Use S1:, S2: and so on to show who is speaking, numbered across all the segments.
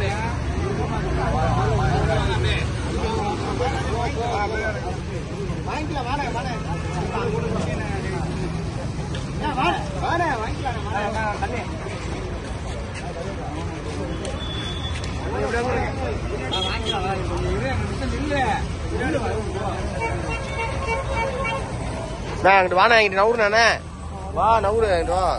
S1: வாங்கிக்கலாம் வாடகை வாடகை வாடகை வாங்கிக்கலாம்
S2: நான் அங்கிட்டு வாண்ணா இங்கிட்டு நவுறு நானே வா நவுறு அங்கிட்டு வா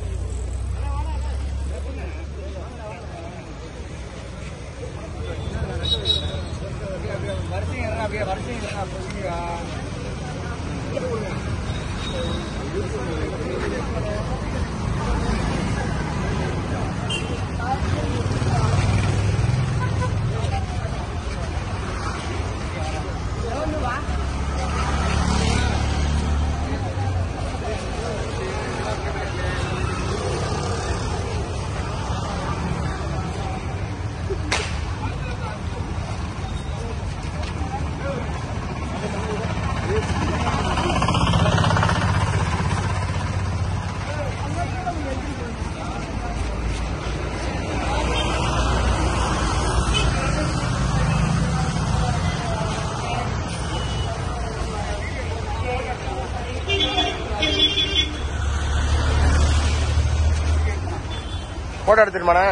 S2: போட்டோ எடுத்துருமாண்ணா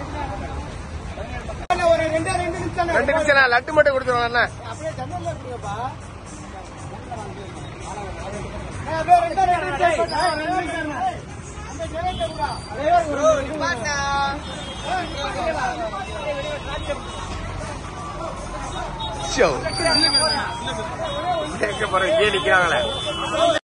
S1: ஒரு ரெண்டே ரெண்டு நிமிஷம்
S2: ரெண்டு நிமிஷம் லட்டு மட்டும் கொடுத்துருவாங்க
S1: அப்படியே ஜன்னல்ல இருக்குங்கப்பா ஏய், அப்படியே ரெண்டே ரெண்டு நிமிஷம் போட்டா, ரெண்டு நிமிஷம் தான். அந்த ஜன்னல்ல கூட. ப்ரோ, நிப்பாட்டா.
S2: ஷோ கேட்க போற இங்கே நிக்கிறாங்களே